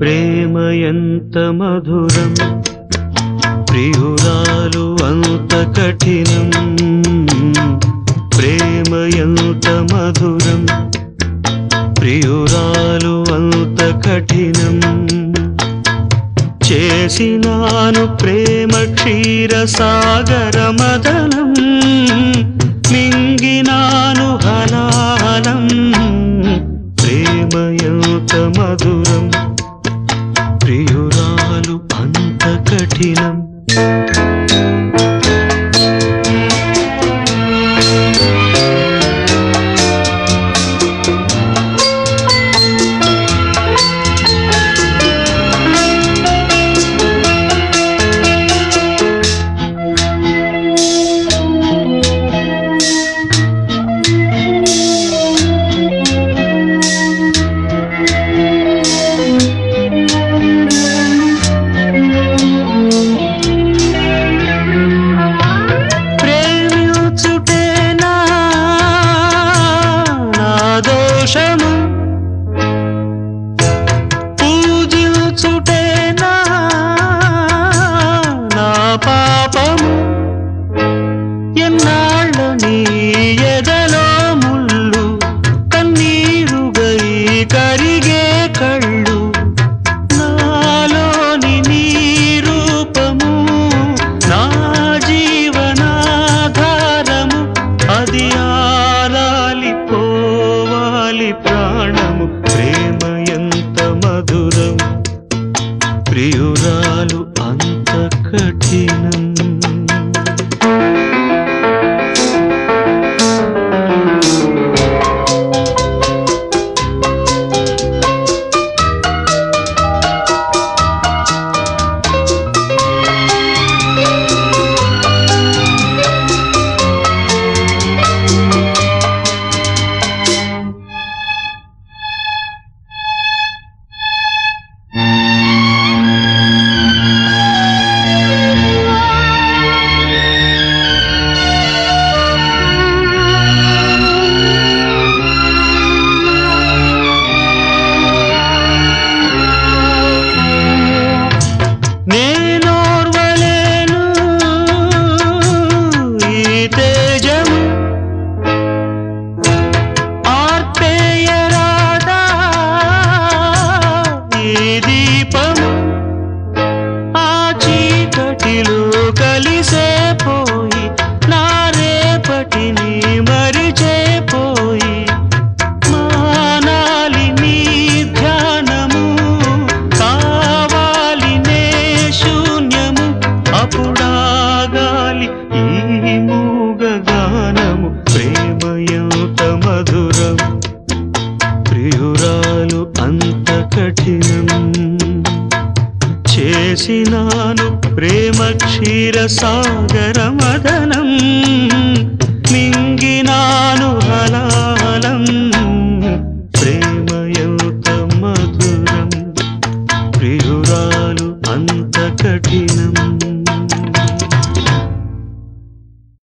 ప్రేమ ఎంత మధురం ప్రియురాలు అంత కఠినం ప్రేమ ఎంత మధురం ప్రియురాలు అంత కఠినం చేసినాను ప్రేమ క్షీర సాగర మదనం మింగినాను హలాలం ప్రేమ ఎంత మధురం ప్రియురాలు అంత కఠినం ప్రేమించుటేనా నా దోషము పూజించుటేనా నా పాపము ఎన్నాళ్ళ నీ ఎదలో ముళ్ళు కన్నీరుగై కరిగే కళ్ళు నాలోని నీ రూపము నా జీవనాధారము అది ఆరాలి పోవాలి ప్రాణము ప్రేమ ఎంత మధురం ప్రియురాలు అంత కఠినం నేనోర్వలేను ఈ తేజము ఆర్పేయరాదా ఈ దీపము ఆ చీకటిలో కలిసే పోయి నా రేపటిని మరిచే పోయి మానాలి నీ ధ్యానము కావాలి నే శూన్యము అప్పుడాగాలి ఈ మూగ గానము ప్రేమ ఎంత మధురం ప్రియురాలు అంత కఠినం చేసినాను ప్రేమ క్షీర సాగర మదనం మింగినాను హలాలం ప్రేమ ఎంత మధురం ప్రియురాలు అంత కఠినం